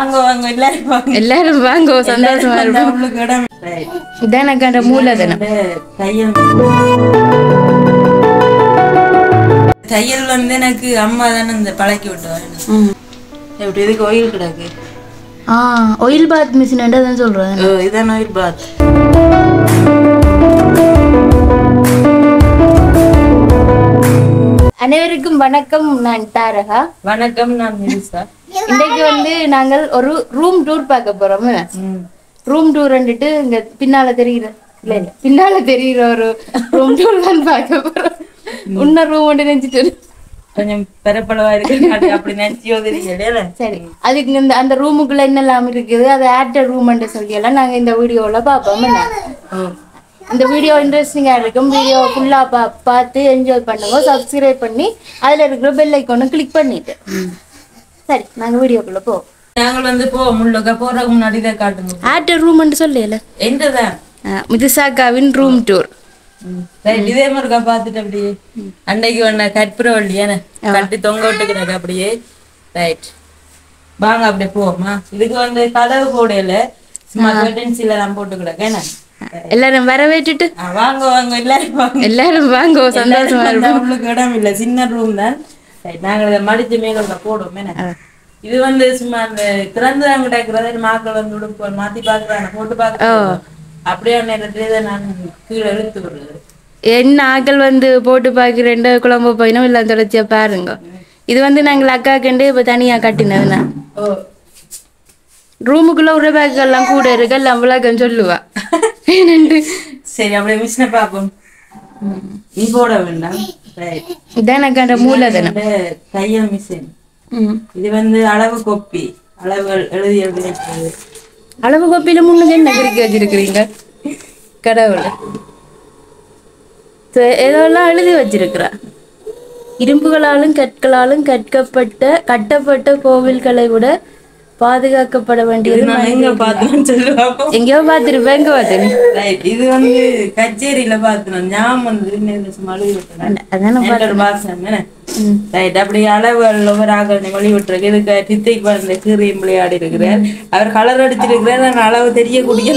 வாங்க வாங்க எல்லாரும் வாங்க எல்லாரும் வாங்க சந்தோஷமா எல்லாரும் இருக்கும் அவங்களுக்கு இடம் Right. இதான் எனக்கு அந்த மூலதனம் இந்த தையல் தையல் வந்து எனக்கு அம்மா தானே இந்த பழக்கி விட்டுவாங்க ம். எப்படி இதுக்கு ஒயில் கிடக்கு ஆ ஆயில் பாத் மிஷின் தான் சொல்றேன் ஓ, இதான் ஒயில் பாத் அனைவருக்கும் வணக்கம் நான் தாரகா வணக்கம் நான் மிரிசா இன்றைக்கு வந்து நாங்கள் ஒரு ரூம் டூர் பார்க்க போறோம் ம். ரூம் டூர் வந்துட்டு இங்க பின்னால தெரியுற இல்ல இல்ல பின்னால தெரியுற ஒரு ரூம் டூர் தான் பார்க்க போறோம் உன்ன ரூம் ஒன்று நினைச்சிட்டு கொஞ்சம் பெரப்பளவா இருக்கு அப்படி நினைச்சியோ தெரியல சரி அதுக்கு இந்த அந்த ரூமுக்குள்ள என்னெல்லாம் இருக்குது அது ஆக்டர் ரூம்ன்ட்டு சொல்லி எல்லாம் நாங்க இந்த வீடியோல பார்ப்போம் என்ன? இந்த வீடியோ இன்ட்ரெஸ்டிங்கா இருக்கும் வீடியோ ஃபுல்லா பா பார்த்து என்ஜாய் பண்ணுங்க சப்ஸ்கிரைப் பண்ணி அதுல இருக்கிற பெல் ஐக்கானை கிளிக் பண்ணிட்டு சரி நாங்க வீடியோக்குள்ள போ நாங்கள் வந்து போ முள்ளக்க போறதுக்கு முன்னாடி இதை காட்டுங்க ஆக்டர் ரூம்ன்ட்டு சொல்லல எந்ததான் மிதுசாக்காவின் ரூம் டூர் ரைட் இதே மாதிரிக்கா பார்த்துட்டு அப்படியே அன்னைக்கு ஒன்ன கற்பூரவள்ளி ஏன கட்டி தொங்க விட்டுக்கிறாங்க அப்படியே ரைட் வாங்க அப்படியே போவோமா இதுக்கு வந்து கதவு போடையில சும்மா கர்டன்சில தான் போட்டு கிடக்கு என்ன எல்லாரும் வரவேற்றுட்டு ஆ, வாங்க வாங்க எல்லாரும் வாங்க எல்லாரும் வாங்க சந்தோஷமா எல்லாரும் வந்தா உங்களுக்கு இடம் இல்ல சின்ன ரூம் தான் ரைட் நாங்க இதை மடிச்சு மேல போடுவோம் என்ன இது வந்து சும்மா அந்த திறந்து அங்க கிடக்குறத மாக்கள் வந்து உடுப்பு மாத்தி பாக்குறாங்க போட்டு பாக்குறாங்க அப்படியே நேரத்துல இதை நான் கீழே இழுத்து விடுறது என்ன ஆக்கள் வந்து போட்டு பார்க்கிறேன் குழம்பு போயினோம் இல்லை தொடர்ச்சியா பாருங்க இது வந்து நாங்கள் அக்கா கண்டு இப்போ தனியா கட்டினதுண்ணா ஓ ரூமுக்குள்ள உள்ள பேக்கெல்லாம் கூட இருக்கு எல்லாம் விளக்கம் சொல்லுவா என்னண்டு சரி அப்படியே மிஷினை பார்ப்போம் நீ போட வேண்டாம் ரைட் இதான் எனக்கு அந்த மூலதனம் இந்த தையல் மிஷின் ம். இது வந்து அளவு கொப்பி அளவுகள் எழுதி எழுதி வைக்கிறது அளவு கோப்பியில முன்னுக்கு என்ன குறிக்க வச்சிருக்கிறீங்க கடவுள் சரி, ஏதோலாம் எழுதி வச்சிருக்கிறா இரும்புகளாலும் கற்களாலும் கற்கப்பட்ட கட்டப்பட்ட கோவில்களை விட பாதுகாக்கப்பட வேண்டியது நான் எங்க பார்த்தேன்னு சொல்லுவாங்க எங்கேயோ பார்த்துருப்பேன் எங்க பார்த்தேன் ரைட் இது வந்து கச்சேரியில பார்த்தேன் ஞாபகம் வந்து நேர்ல சும்மா எழுதி விட்டேன் அதான என்னோட பாசம் ரைட் அப்படி அளவுகள் ஒவ்வொரு ஆக்கள் வழி விட்டுருக்கு இதுக்கு டித்திக் வந்து கீரியம் விளையாடி இருக்கிறார் அவர் கலர் அடிச்சிருக்கிறார் நான் அளவு தெரியக்கூடிய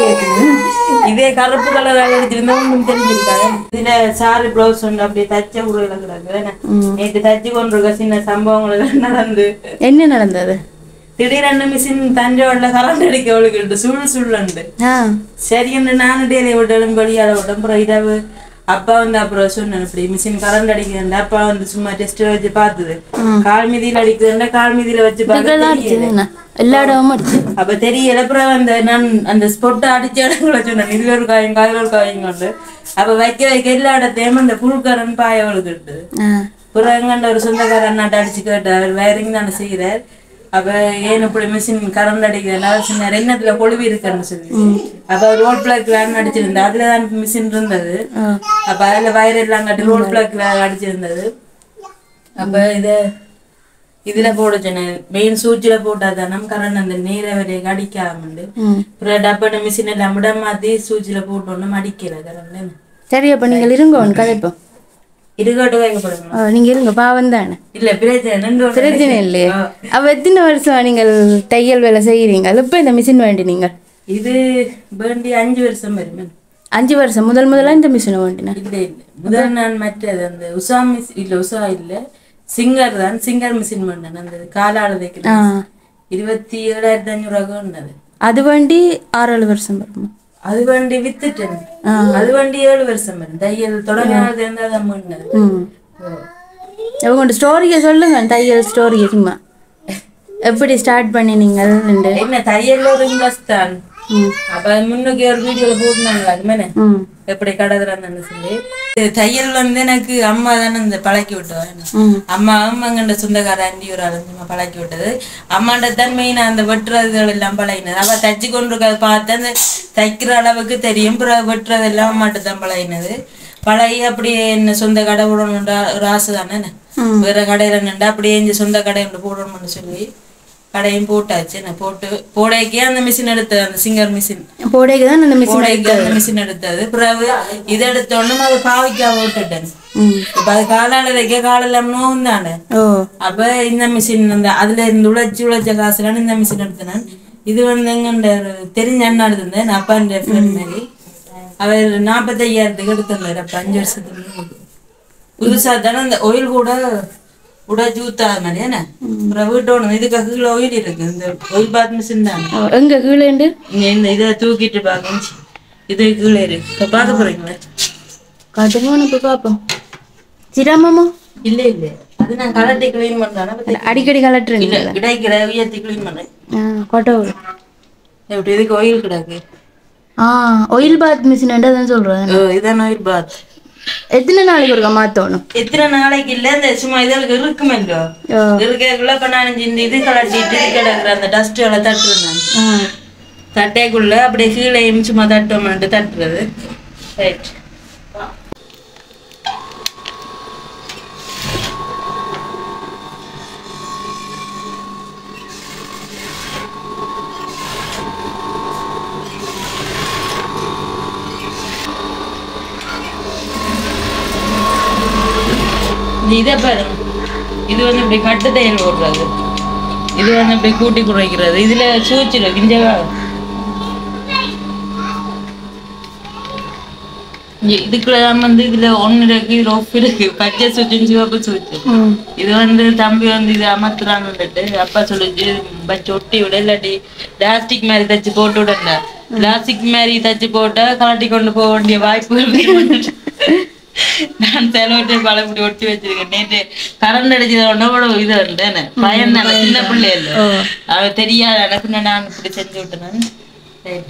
இதே கருப்பு கலர் அடிச்சிருந்தா ஒன்றும் தெரிஞ்சிருக்காது இதுல சாரி பிளவுஸ் ஒன்று அப்படியே தச்ச உருவில் கிடக்கு நேற்று தச்சு கொண்டிருக்க சின்ன சம்பவங்கள் எல்லாம் நடந்து என்ன நடந்தது திடீரென்னு மிஷின் தஞ்சோட கரண்ட் அடிக்க அவளுக்கு சுள் சுள்ளுண்டு ஆ சரி என்று நானும் டெய்லி விட்டாலும் வெளியால விட்டேன் அப்புறம் இரவு அப்பா வந்து அப்புறம் சொன்னேன் இப்படி மிஷின் கரண்ட் அடிக்குதுண்டா அப்பா வந்து சும்மா டெஸ்ட் வச்சு பார்த்தது கால் மீதியில அடிக்குதுண்டா கால் மீதியில வச்சு இதெல்லாம் பார்த்து அடிச்சதுண்ணா எல்லா இடமும் அடிச்சு அப்ப தெரியல அப்புறம் அந்த நான் அந்த ஸ்பொட்டை அடிச்ச இடங்களை சொன்னேன் இதுல ஒரு காயம் காலில் ஒரு காயம் கொண்டு அப்ப வைக்க வைக்க எல்லா இடத்தையும் அந்த புழுக்கரன் பாய அவளுக்கு ஆ அப்புறம் எங்கண்ட ஒரு சொந்தக்கார அண்ணாட்ட அடிச்சு கேட்டார் வயரிங் தானே செய்கிறார் அப்ப ஏன் இப்படி மிஷின் கரண்ட் அடிக்கிறா சின்ன எண்ணத்துல கொழுவி இருக்குன்னு சொல்லி அப்ப ரோட் பிளாக் வேன் அடிச்சிருந்தா அதுலதான் மிஷின் இருந்தது அப்ப அதுல வயர் எல்லாம் கட்டி ரோட் பிளாக் அடிச்சிருந்தது அப்ப இத இதுல போட சொன்னேன் மெயின் சூச்சில போட்டா தானே கரண்ட் அந்த நீரை வரைய அடிக்காமண்டு ம் அப்புறம் டப்பான மிஷின் எல்லாம் விட மாத்தி சூச்சில போட்டோன்னு அடிக்கல கரண்ட் சரி அப்ப நீங்கள் இருங்க ஒன்று கதைப்போம் இருக்காட்டு வைக்கப்படுங்க ஆ, நீங்க இருங்க பாவம் தானே இல்ல பிரச்சனை ரெண்டு ஒரு பிரச்சனை இல்லையே ஆ. அப்ப எத்தனை வருஷம் நீங்கள் தையல் வேலை செய்யறீங்க அது இப்ப இந்த மிஷின் வேண்டி நீங்க இது வேண்டி அஞ்சு வருஷம் வருமே அஞ்சு வருஷம் முதல் முதல்ல இந்த மிஷினை வேண்டினா இல்ல இல்ல முதல் நான் மற்றது அந்த உஷா மிஸ் இல்ல உஷா இல்ல சிங்கர் தான் சிங்கர் மிஷின் பண்ணேன் அந்த காலால ஆ தைக்கிறேன் இருபத்தி ஏழாயிரத்தி அஞ்சூறு ரூபா இருந்தது அது வேண்டி ஆறு ஏழு வருஷம் வருமா அது வண்டி வித்துட்டேன் அது வண்டி ஏழு வருஷம் வரும் தையல் தொடங்கினது இருந்தா தான் பண்ணது ம் உங்களோட ஸ்டோரியை சொல்லுங்க தையல் ஸ்டோரியை சும்மா எப்படி ஸ்டார்ட் பண்ணினீங்கள் என்ன தையல் ஒரு இன்ட்ரெஸ்ட் தான் அப்ப முன்னுக்கு ஒரு வீடியோல போட்டுனாங்களா அது மேலே ம் எப்படி கடதுறான்னு சொல்லி இது தையல் வந்து எனக்கு அம்மா தானே இந்த பழக்கி விட்டவன் ம் அம்மா அம்மாங்கண்ட சொந்தக்கார ஆண்டி ஒரு அலைஞ்சுமா பழக்கி விட்டது அம்மாண்ட தான் மெயினா அந்த வெட்டுறதுகள் எல்லாம் பழகினது அவ தச்சு கொண்டிருக்கிறத பார்த்து அந்த தைக்கிற அளவுக்கு தெரியும் பிறகு வெட்டுறது எல்லாம் அம்மாட்ட தான் பழகினது பழகி அப்படியே என்ன சொந்த கடை விடணும்டா ஒரு ஆசை தானே என்ன? வேற கடையில நின்றா அப்படியே இந்த சொந்த கடை ஒன்று போடணும்னு சொல்லி கடையும் போட்டாச்சு என்ன போட்டு போடைக்கே அந்த மிஷின் எடுத்தது அந்த சிங்கர் மிஷின் போடைக்கு தான் அந்த மிஷின் போடைக்கு அந்த மிஷின் எடுத்தது பிறகு இது எடுத்த உடனே அதை பாவிக்காம விட்டுட்டேன் ம் இப்ப அது காலால தைக்க காலெல்லாம் நோவும் தானே ஓ அப்ப இந்த மிஷின் அந்த அதுல இருந்து உழைச்சி உழைச்ச காசுலாம் இந்த மிஷின் எடுத்தேன் இது வந்து எங்க தெரிஞ்ச அண்ணா எடுத்திருந்தேன் அப்பா என்ற ஃப்ரெண்ட் மாதிரி அவர் நாற்பத்தையாயிரத்துக்கு எடுத்திருந்தாரு அப்ப அஞ்சு வருஷத்துக்கு முன்னாடி. புதுசா தானே அந்த ஒயில் கூட உடச்சு ஊத்தாத மாதிரி என்ன அப்புறம் வீட்டோட இதுக்காக கீழே ஒயில் இருக்கு இந்த ஒயில் பாத் மிஷின் தான் ஓ, எங்க கீழேண்டு இங்க இந்த இதை தூக்கிட்டு பாக்க இது கீழே இருக்கு இப்ப பார்க்க போறீங்களா காட்டுங்க உனக்கு பார்ப்போம் சிரமமோ இல்ல இல்ல அது நான் கலட்டி கிளீன் பண்றேன் அடிக்கடி கலட்டுறீங்க இல்ல கிடைக்கிற உயர்த்தி கிளீன் பண்ணேன் ஆ கொட்டை எப்படி இதுக்கு ஒயில் கிடக்கு ஆ ஆயில் பாத் மிஷின் தான் சொல்றேன் ஓ, இதான் ஒயில் பாத் எத்தனை நாளைக்கு ஒருக்கா மாத்தணும் எத்தனை நாளைக்கு இல்ல இந்த சும்மா இதற்கு இருக்குமல்லோ ஓ இருக்கக்குள்ள இப்ப நான் இந்த இது கலட்டிட்டு இது கிடக்குற அந்த டஸ்ட் எல்லாம் தட்டுறேன் ஆ தட்டைக்குள்ள அப்படியே கீழேயும் சும்மா தட்டோம்னு தட்டுறது ரைட் இதை பாருங்க இது வந்து இப்படி கட்டு தையல் போடுறது இது வந்து இப்படி கூட்டி குறைக்கிறது இதுல சூச்சிடும் கிஞ்சவா இதுக்குள்ள தான் வந்து இதுல ஒன்னு இருக்கு இதுல ஒப்பு இருக்கு பச்சை சுச்சும் சிவப்பு சுச்சு ம் இது வந்து தம்பி வந்து இது அமர்த்துறான்னுட்டு அப்பா சொல்லிச்சு வச்சு ஒட்டி விட இல்லாட்டி பிளாஸ்டிக் மாதிரி தச்சு போட்டு விடல பிளாஸ்டிக் மாதிரி தச்சு போட்டா கலட்டி கொண்டு போக வேண்டிய வாய்ப்பு இருக்கு நான் செலவட்டை பழப்படி ஒட்டி வச்சிருக்கேன் நேற்று கரண்ட் அடிச்சத உடனே கூட இது வந்தேன் பயம் தானே சின்ன பிள்ளை இல்ல அவ தெரியாது எனக்கு நான் இப்படி செஞ்சு விட்டேன் ரைட்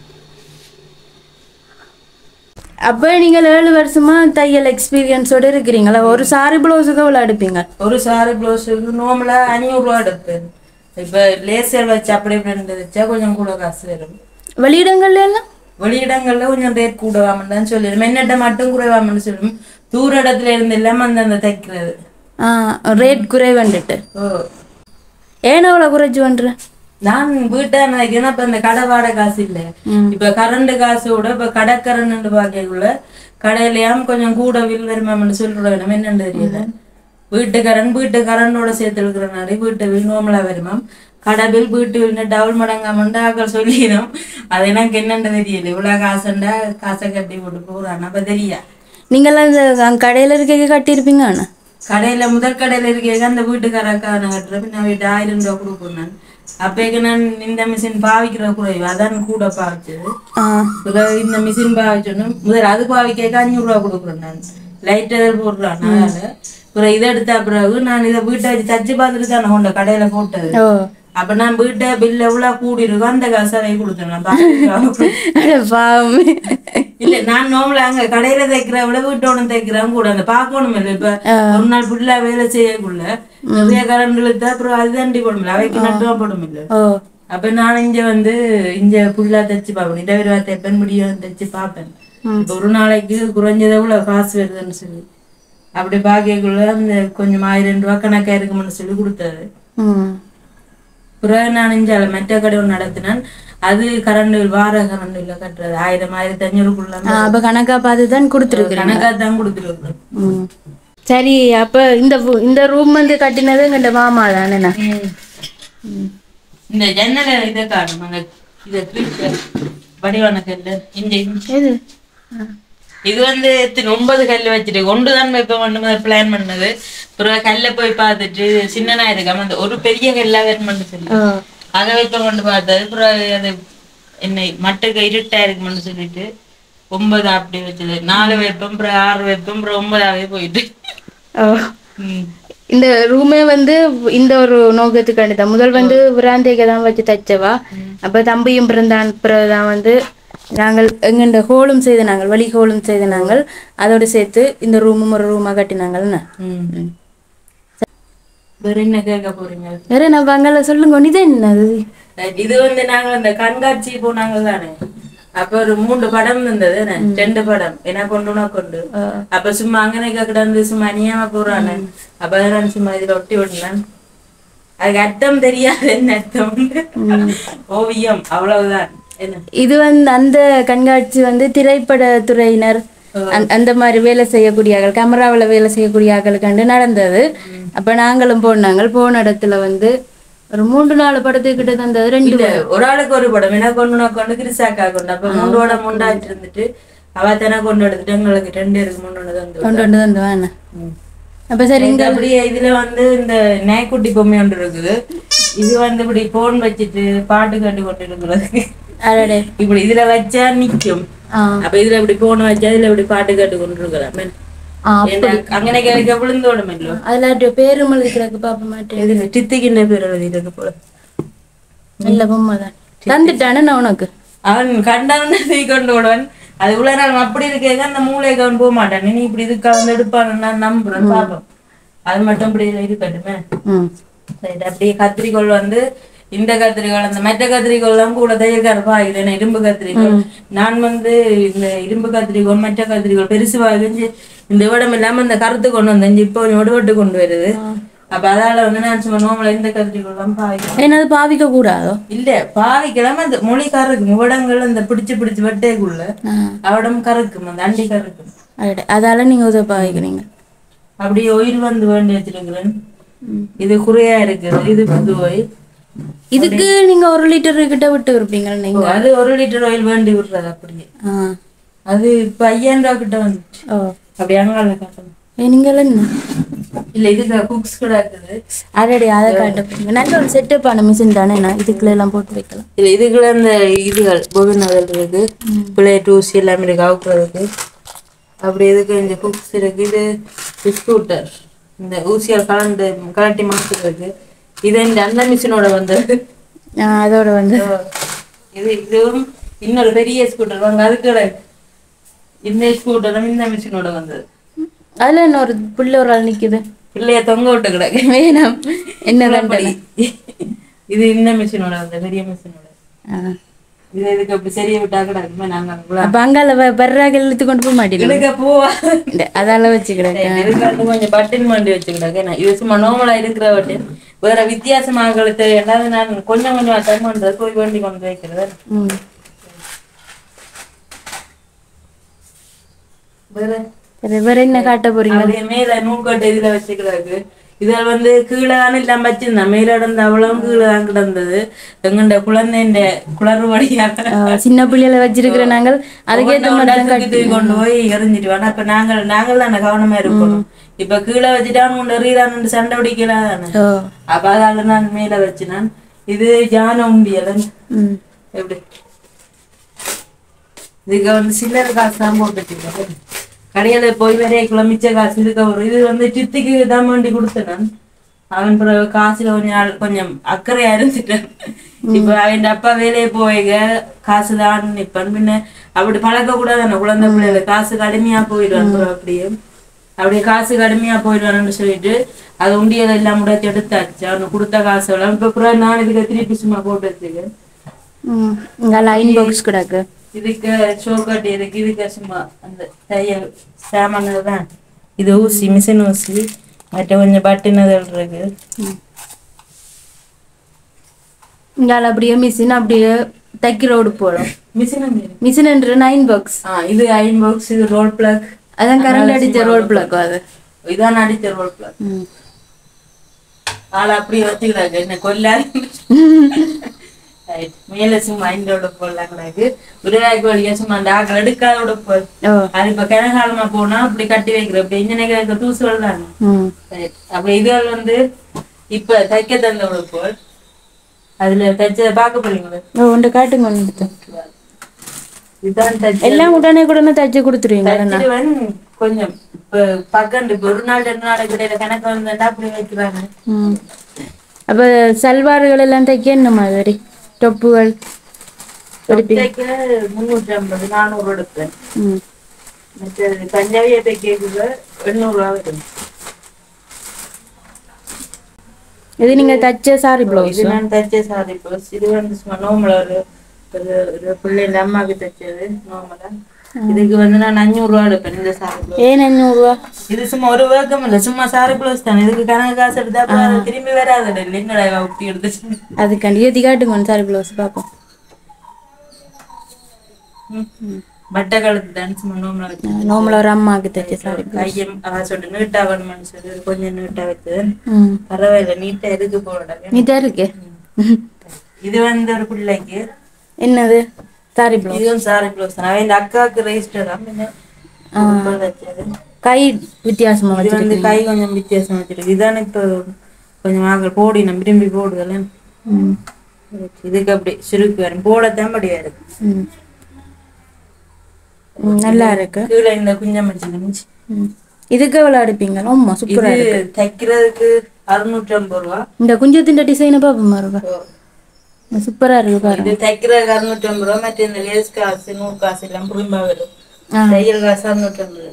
அப்ப நீங்கள் ஏழு வருஷமா தையல் எக்ஸ்பீரியன்ஸோட இருக்கிறீங்களா ஒரு சாரி பிளவுஸுக்கு எவ்வளோ எடுப்பீங்க ஒரு சாரி ப்ளவுஸுக்கு நார்மலா அஞ்சூறு ரூபா எடுப்பேன் இப்ப லேசர் வச்சு அப்படி இப்படி வச்சா கொஞ்சம் கூட காசு வரும் வெளியிடங்கள்ல எல்லாம் வெளியிடங்கள்ல கொஞ்சம் ரேட் கூடவாமன்னு தான் சொல்லிடும் மென்னட்ட மட்டும் குறைவாமன்னு சொல்லும் தூர இடத்துல இருந்து இல்லாம அந்தந்த தைக்கிறது ஆ ரேட் குறைவண்டுட்டு ஓ ஏன் அவ்வளோ குறைச்சி பண்ற நான் வீட்டை நினைக்கிறேன் இப்ப இந்த கடை வாடகை காசு இல்ல இப்ப கரண்ட் காசோட இப்ப கடைக்கரண்ட் பாக்கக்குள்ள கடையிலயாம் கொஞ்சம் கூட வில் வருமாம்னு சொல்றோம் என்னன்னு தெரியல வீட்டு கரண்ட் வீட்டு கரண்டோட சேர்த்து இருக்கிறனால வீட்டு வில் நோமலா வருமாம் கடை பில் வீட்டு வில் டபுள் மடங்காமண்டு ஆக்கள் சொல்லிடும் அது எனக்கு என்னன்னு தெரியல இவ்வளவு காசுண்டா காசை கட்டி போட்டு போறான் அப்ப தெரியா நீங்களாம் இந்த அங்க கடையில இருக்க கட்டியிருப்பீங்க அண்ணா கடையில முதல் கடையில இருக்க அந்த வீட்டுக்காரக்கான கட்டுற நான் வீட்டு ஆயிரம் ரூபாய் கொடுப்பேன் நான் அப்பேக்கு நான் இந்த மிஷின் பாவிக்கிற குறைவு அதான் கூட பாவிச்சது ஆ பிறகு இந்த மிஷின் பாவிச்சோன்னு முதல்ல அது பாவிக்க அஞ்சூறு ரூபா கொடுக்குறேன் நான் லைட் எதாவது போடுறான் அதனால பிறகு இதை எடுத்த பிறகு நான் இதை வீட்டை வச்சு தச்சு பார்த்துட்டு தானே கொண்ட கடையில போட்டது ஓ அப்ப நான் வீட்டை பில் எவ்வளவு கூடி இருக்கோ அந்த காசை அதை கொடுத்தேன் நான் பாவிக்க. அட பாவமே இல்ல நான் நோம்பல அங்க கடையில தைக்கிற விட வீட்டோட தைக்கிறேன் கூட அந்த பாக்கணும் இல்ல இப்ப ஒரு நாள் ஃபுல்லா வேலை செய்யக்குள்ள நிறைய கரண்ட் இழுத்தா அப்புறம் அது தண்டி போடும் அவைக்கு நட்டுவா போடும் இல்ல ஓ அப்ப நான் இங்க வந்து இங்க ஃபுல்லா தைச்சு பார்ப்பேன் இடவிரவா தைப்பேன் முடியும் தைச்சு பார்ப்பேன் இப்ப ஒரு நாளைக்கு குறைஞ்சதை எவ்வளவு காசு வருதுன்னு சொல்லி அப்படி பாக்கியக்குள்ள அந்த கொஞ்சம் ஆயிரம் ரூபாய் கணக்கா இருக்கும்னு சொல்லி கொடுத்தாரு ம் பிறகு நான் இஞ்சால மெட்ட கடை ஒன்று நடத்தினேன் அது கரண்ட் வார கரண்ட் இல்ல கட்டுறது ஆயிரம் ஆயிரத்தி அஞ்சூறுக்குள்ள ஆ, அப்ப கணக்கா பார்த்து தான் கொடுத்துருக்குறேன் கணக்கா தான் கொடுத்துருக்கேன் ம் சரி அப்ப இந்த வு- இந்த ரூம் வந்து கட்டினது எங்கள்ட மாமா தானேண்ணா இந்த ஜன்னல இதை காணும் அந்த இதை கிழிச்ச வடிவான கல்லு இங்க இங்க. எது இது வந்து எத்தனை ஒன்பது கல் வச்சுட்டு ஒன்று தான் வைப்ப ஒன்று பிளான் பண்ணது பிறகு கல்லை போய் பார்த்துட்டு சின்னனா இருக்காம அந்த ஒரு பெரிய கல்லா வேணும்னு சொல்லி ஓ அதை வைப்ப கொண்டு பார்த்தது பிறகு அது என்ன மட்டுக்கு இருட்டா இருக்குமென்னு சொல்லிட்டு ஒன்பது அப்படி வச்சது நாலு வைப்பம் பிறகு ஆறு வைப்பம் பிறகு ஒன்பதாவே போயிட்டு ஓ ம். இந்த ரூமே வந்து இந்த ஒரு நோக்கத்துக்காண்டி தான் முதல் வந்து விராந்தைக்கு தான் வச்சு தைச்சவா அப்ப தம்பியும் பிறந்தான் பிறகுதான் வந்து நாங்கள் எங்கண்ட ஹோலும் செய்த நாங்கள் வழி ஹோலும் செய்த நாங்கள் அதோட சேர்த்து இந்த ரூமும் ஒரு ரூமா கட்டினாங்கள்ண்ணா ம். வேற என்ன கேட்க போறீங்க வேற நான் பங்கள சொல்லுங்க இது என்னது Right. இது வந்து நாங்க அந்த கண்காட்சி போனாங்க தானே அப்ப ஒரு மூன்று படம் இருந்தது என்ன? ரெண்டு படம் என்ன கொண்டு உனக்கு கொண்டு அப்ப சும்மா அங்கனே கிடந்து சும்மா அநியாம போறானே அப்ப அதை நான் சும்மா இதுல ஒட்டி விட்டேன் அதுக்கு அர்த்தம் தெரியாது என்ன அர்த்தம் ஓவியம் அவ்வளவுதான் என்ன இது வந்து அந்த கண்காட்சி வந்து திரைப்பட துறையினர் அந்த- அந்த மாதிரி வேலை செய்யக்கூடிய ஆட்கள் கேமராவில் வேலை செய்யக்கூடிய ஆட்களுக்காண்டு நடந்தது அப்ப நாங்களும் போனாங்க போன இடத்துல வந்து ஒரு மூன்று நாலு படத்துக்கிட்ட தந்தது ரெண்டு இல்ல ஒரு ஆளுக்கு ஒரு படம் எனக்கு ஒண்ணு நான் கொண்டு கிரிசாக்கா கொண்டு அப்ப மூணு படம் முண்டாச்சு இருந்துட்டு அவ தானே கொண்டு எடுத்துட்டு எங்களுக்கு ரெண்டு இருக்கு மூணு வந்து கொண்டு வந்து தந்தவான அப்ப சரி இந்த அப்படியே இதுல வந்து இந்த நாய்க்குட்டி பொம்மை ஒன்று இருக்குது இது வந்து இப்படி போன் வச்சுட்டு பாட்டு கேட்டு கொண்டு இருக்கிறதுக்கு அடடே இப்படி இதுல வச்சா நிக்கும் ஆ அப்ப இதுல இப்படி போன் வச்சா இதுல இப்படி பாட்டு கேட்டு கொண்டு இருக்கிறான் ஆ അങ്ങനെ കേൾക്ക വിളുന്തോടുമല്ലോ அதில் பேரும் எழுதிக்கிறதுக்கு பார்க்க மாட்டேன் ഇതിന് ടിത്തിക്കിന്റെ പേര് എഴുതിയിട്ടൊക്കെ പോലെ நல்ல பொம்மை தான் தந்துட்டானே நான் உனக்கு அவன் கண்டவன் தீ கொண்டு விடுவன் அது இவ்வளவு நாள் அப்படி இருக்கேங்க அந்த மூளைக்கு அவன் போக மாட்டான் நீ இப்படி இது கலந்து எடுப்பான்னு நான் நம்புறேன் பாப்போம் அது மட்டும் இப்படி இருக்கட்டுமே ம் சரி அப்படியே கத்திரிக்கோள் வந்து இந்த கத்திரிக்கோள் அந்த மற்ற கத்திரிக்கோள் தான் கூட தையக்காரப்பா இது என்ன இரும்பு கத்திரிக்கோள் நான் வந்து இந்த இரும்பு கத்திரிக்கோள் மற்ற கத்திரிக்கோள் பெருசு வாங்கி இந்த விடம் இல்லாம இந்த கருத்து கொண்டு வந்தேன் இப்போ கொஞ்சம் ஒடுவட்டு கொண்டு வருது அப்ப அதால வந்து நான் சும்மா நோமல இந்த கத்திரிக்கோள் தான் பாவிக்கிறேன் என்னது பாவிக்க கூடாதோ இல்ல பாவிக்கலாம அந்த மொழி கறக்கும் விடங்கள் அந்த பிடிச்சு பிடிச்சு வெட்டைக்குள்ள அவடம் கறக்கும் அந்த அண்டி கறக்கும் அடடே அதால நீங்க உதவி பாவிக்கிறீங்க அப்படியே ஒயில் வந்து வேண்டி வச்சிருக்கிறேன் இது குறையா இருக்குது இது புது ஒயில் இதுக்கு நீங்க ஒரு லிட்டர் கிட்ட விட்டு இருப்பீங்க நீங்க அது ஒரு லிட்டர் ஆயில் வேண்டி விடுறது அப்படியே ஆ அது இப்ப ஐயாயிரம் ரூபா கிட்ட வந்துச்சு ஓ அப்படி அங்கால காட்டணும் ஏ, நீங்க என்ன இல்ல இதுக்கு குக்ஸ் கூட இருக்குது அடடே அதை காட்ட போறீங்க நல்ல ஒரு செட்டப் ஆன மிஷின் தானே நான் இதுக்குள்ள எல்லாம் போட்டு வைக்கலாம் இல்ல இதுக்குள்ள இந்த இதுகள் பொதுநகல் இருக்கு பிளேட் ஊசி எல்லாமே இருக்கு அவுக்குறதுக்கு அப்படி இதுக்கு இந்த குக்ஸ் இருக்கு இது ஸ்கூட்டர் இந்த ஊசியால் கலந்து கலட்டி மாத்துறதுக்கு இது இந்த அந்த மிஷினோட வந்தது ஆ, அதோட வந்து இது இதுவும் இன்னொரு பெரிய ஸ்கூட்டர் வாங்க அதுக்கு கிடையாது. இந்த ஸ்கூட்டரும் இந்த மிஷினோட வந்தது அதுல என்ன ஒரு புள்ள ஒரு ஆள் நிக்குது பிள்ளைய தொங்க விட்டு கிடக்கு வேணாம் என்ன தண்டனை இது இந்த மிஷினோட வந்த பெரிய மிஷினோட ஆ. இது இதுக்கு அப்படி சரியா விட்டா கிடக்குமே நாங்க அங்க அப்ப அங்கால வர்றாக இழுத்து கொண்டு போக மாட்டேங்க இதுக்கு போவா அதால வச்சுக்கிறேன் இதுக்கு வந்து கொஞ்சம் பட்டன் மாண்டி வச்சுக்கிடாங்க நான் இது சும்மா நார்மலா இருக்கிற பட்டன் வேற வித்தியாசமாக தெரியாது நான் கொஞ்சம் கொஞ்சம் அட்டன் பண்றது போய் வேண்டி கொண்டு வைக்கிறது ம் வேற சரி வேற என்ன காட்ட போறீங்க அப்படியே மேல நூற்கட்டு இதுல வச்சுக்கிறாங்க இதில் வந்து கீழே தான் இல்லாம வச்சிருந்தேன் மேல இடந்த அவ்வளவும் கீழே தான் கிடந்தது எங்கண்ட குழந்தைண்ட குளறுபடியாக ஆ, சின்ன பிள்ளைகளை வச்சிருக்கிற நாங்கள் அதுக்கேற்ற மாதிரி தான் ஒவ்வொரு தூக்கி கொண்டு போய் எறிஞ்சிட்டு வேணா இப்ப நாங்கள் நாங்கள் தானே கவனமா இருக்கணும் இப்ப கீழே வச்சுட்டான் உண்டு எறியறான்னு சண்டை பிடிக்கலாம் தானே ஓ அப்ப அதால நான் மேல வச்சினான் இது ஜான உண்டியல் ம் எப்படி இதுக்கு வந்து சில்லறை காசு தான் போட்டுட்டு கடையில போய் வரைய மிச்ச காசு இதுக்கு ஒரு இது வந்து சித்திக்கு தான் வேண்டி கொடுத்தேன் நான் அவன் பிறகு காசுல கொஞ்சம் நாள் கொஞ்சம் அக்கறையா இருந்துட்டேன் இப்ப அவன் அப்பா வேலையை போய்க காசு தான் நிப்பான் பின்ன அப்படி பழக்க கூடாது குழந்தை பிள்ளைல காசு கடுமையா போயிடுவான் பிறகு அப்படியே அப்படியே காசு கடுமையா போயிடுவான்னு சொல்லிட்டு அது உண்டியல் எல்லாம் முடச்சு எடுத்தாச்சு அவனுக்கு கொடுத்த காசு எல்லாம் இப்ப பிறகு நான் இதுக்கு திருப்பி சும்மா போட்டு வச்சுக்கேன் ம் இங்க லைன் பாக்ஸ் கிடக்கு இதுக்கு சோக்காட்டி இருக்கு இதுக்கு சும்மா அந்த தையல் சாமான்கள் தான் இது ஊசி மிஷின் ஊசி மற்ற கொஞ்சம் பட்டினதல் இருக்கு இங்கால அப்படியே மிஷின் அப்படியே தைக்கிற போடும் மிஷின் மிஷின்ன்ற நைன் பாக்ஸ் ஆ இது அயன் பாக்ஸ் இது ரோல் பிளக் அதான் கரண்ட் அடிச்ச ரோல் பிளாக் அது இதான் அடிச்ச ரோல் பிளக் ம். ஆளை அப்படியே வச்சுக்கிறாங்க என்ன கொல்லாது Right. மேல சும்மா ஐந்தோட போடலாம் கிடக்கு விருதாய்க்கு வழியா சும்மா அந்த ஆக்கள் எடுக்காத உடுப்பு ஓ அது இப்ப கிணகாலமா போனா அப்படி கட்டி வைக்கிற இப்படி இன்ஜினியர் தூசுகள் தான் ம் Right. அப்ப இதுகள் வந்து இப்ப தைக்க தந்த உடுப்பு அதுல தைச்சத பார்க்க போறீங்களா ஓ உண்ட காட்டுங்க ஒன்று எடுத்து இதுதான் தைச்ச எல்லாம் உடனே உடனே தச்சு கொடுத்துருவீங்க தைச்சிடுவேன் கொஞ்சம் இப்ப பக்கண்டு இப்ப ஒரு நாள் ரெண்டு நாளைக்கு இடையில கணக்கு வந்தா அப்படி வைக்கிறாங்க ம் அப்ப சல்வார்கள் எல்லாம் தைக்க என்ன மாதிரி டொப்புகள் தைக்க முன்னூற்றி ஐம்பது நானூறு எடுப்பேன் ம் மற்றது பஞ்சாபியை தைக்க எண்ணூறு ரூபா வரும் இது நீங்க தச்ச சாரி பிளவுஸ் இது நான் தைச்ச சாரி ப்ளவுஸ் இது வந்து சும்மா நோமலா ஒரு ஒரு ஒரு பிள்ளைங்க அம்மாவுக்கு தைச்சது நோமலா இதுக்கு வந்து நான் அஞ்சூறு ரூபா எடுப்பேன் இந்த சாரி ப்ளவுஸ் ஏன் அஞ்சூறுவா இது சும்மா ஒரு வேக்கம் இல்ல சும்மா சாரி ப்ளவுஸ் தானே இதுக்கு கணக்கு காசு எடுத்தா அப்புறம் அது திரும்பி வராது இல்லை என்னடா ஊட்டி எடுத்துச்சு அதுக்காண்டி ஏற்றி காட்டுங்க சாரி பிளவுஸ் பார்ப்போம் ம். ம் பட்டை கழுத்து தான் சும்மா நோம்பல வச்சு நார்மலாக ஒரு அம்மாவுக்கு தைச்ச சாரி கையம் அவ சொல்லிட்டு நீட்டா வேணும்னு சொல்லி கொஞ்சம் நீட்டா வச்சு ம் பரவாயில்ல நீட்டா இருக்கு போட நீட்டாக இருக்கு இது வந்து ஒரு பிள்ளைக்கு என்னது சாரி ப்ளவுஸ் இதுவும் சாரி ப்ளவுஸ் தான் அவன் இந்த அக்காவுக்கு ரெஜிஸ்டர் தான் பின்ன ரொம்ப வச்சது கை வித்தியாசமா இது வச்சு வந்து கை கொஞ்சம் வித்தியாசம் வச்சிருக்கு இதானே இப்போ கொஞ்சம் ஆக போடி நம்ம விரும்பி போடுதல ம் இதுக்கு அப்படி சுருக்கு வரும் போடத்தான் படியா இருக்கு ம் ம், நல்லா இருக்கு கீழே இந்த குஞ்சம் வச்சிருந்துச்சு ம். இதுக்கு எவ்வளோ அடிப்பீங்க ஆமா சூப்பரா இது தைக்கிறதுக்கு அறுநூற்றி ஐம்பது ரூபா இந்த குஞ்சத்தின் டிசைனை பார்ப்போமா இருக்கா சூப்பரா இருக்கு பாருங்க இது தைக்கிறதுக்கு அறுநூற்றி ஐம்பது ரூபா மற்ற இந்த லேஸ் காசு நூறு காசு எல்லாம் புரிம்பா வரும் ஆ. தையல் காசு அறுநூற்றி ஐம்பது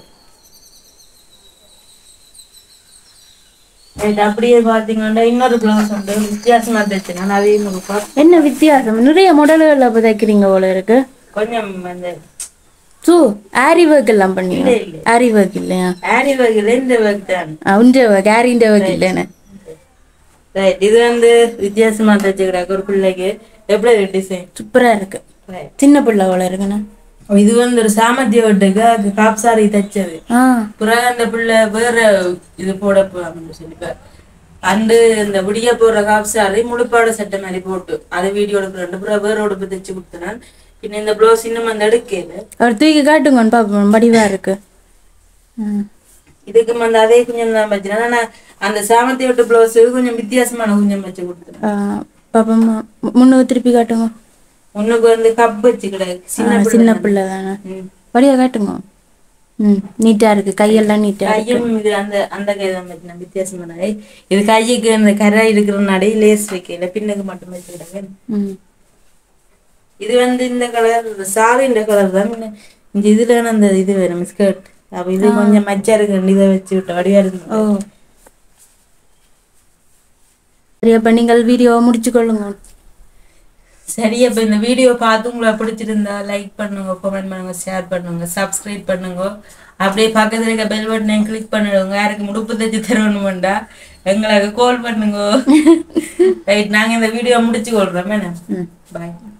ரைட் அப்படியே பாத்தீங்கன்னா இன்னொரு பிளவுஸ் உண்டு வித்தியாசமா தைச்சு நான் அதையும் உங்களுக்கு பார்த்து- என்ன வித்தியாசம் நிறைய மாடல்கள் அப்போ தைக்கிறீங்க போல இருக்கு கொஞ்சம் அந்த சூ ஆரி ஒர்க் எல்லாம் பண்ணீங்க இல்ல, இல்ல. ஆரி ஒர்க் இல்லையா ஆரி வகையில இந்த ஒர்க் தான் ஆ, உண்ட ஒர்க் ஆரின்ற ஒர்க் இல்லைன்னு ரைட் இது வந்து வித்தியாசமா தைச்சுக்கிறாங்க ஒரு பிள்ளைக்கு எப்படி இருக்கு டிசைன் சூப்பரா இருக்கு ரைட் சின்ன பிள்ளை போல இருக்குண்ணே இது வந்து ஒரு சாமர்த்திய வட்டுக்கு அது காப் சாரி தைச்சது ஆ பிறகு அந்த பிள்ளை வேற இது போட போறாங்கன்னு சொல்லி இப்ப அண்டு இந்த விடிய போடுற காப் சாரி முழுப்பாடு சட்டை மாதிரி போட்டு அது வீடியோ எடுக்கிறேன் பிறகு வேற உடுப்பு தைச்சு கொடுத்தேன் பின்ன இந்த ப்ளவுஸ் இன்னும் அந்த எடுக்கல அவர் தூக்கி காட்டுங்கன்னு பாப்போம் வடிவா இருக்கு ம். இதுக்கு வந்து அதே குஞ்சம் தான் வச்சிருக்கேன் ஆனா அந்த சாமர்த்திய விட்டு ப்ளவுஸ் கொஞ்சம் வித்தியாசமான குஞ்சம் வச்சு கொடுத்தேன் ஆ, பாப்போம் முன்னுக்கு திருப்பி காட்டுங்க ஒண்ணுக்கு வந்து கப் வச்சு கிடையாது ஆ, சின்ன சின்ன பிள்ளை தானே ம். வடிவா காட்டுங்க ம் நீட்டா இருக்கு கையெல்லாம் நீட்டா இருக்கு கையும் இது அந்த அந்த கை தான் வச்சிருந்தேன் வித்தியாசமான கை இது கைக்கு அந்த கரை இருக்கிறனாடி லேஸ் வைக்கல பின்னுக்கு மட்டும் வச்சுக்கிட்டாங்க ம் இது வந்து இந்த கலர் சாரி இந்த கலர் தான் முன்ன இந்த இதுல அந்த இது வேணும் ஸ்கர்ட் அப்ப இது கொஞ்சம் மச்சா இருக்கு இதை வச்சு விட்ட வடிவா ஓ இருக்கு சரி அப்ப நீங்கள் வீடியோ முடிச்சு கொள்ளுங்க சரி அப்ப இந்த வீடியோ பார்த்து உங்களுக்கு பிடிச்சிருந்தா லைக் பண்ணுங்க கமெண்ட் பண்ணுங்க ஷேர் பண்ணுங்க சப்ஸ்கிரைப் பண்ணுங்க அப்படியே பக்கத்துல இருக்க பெல் பட்டனை கிளிக் பண்ணிடுங்க யாருக்கு முடுப்பு தைச்சு தரணுமெண்டா எங்களுக்கு கால் பண்ணுங்க ரைட் நாங்க இந்த வீடியோ முடிச்சு கொள்றோம் என்ன ம் பாய்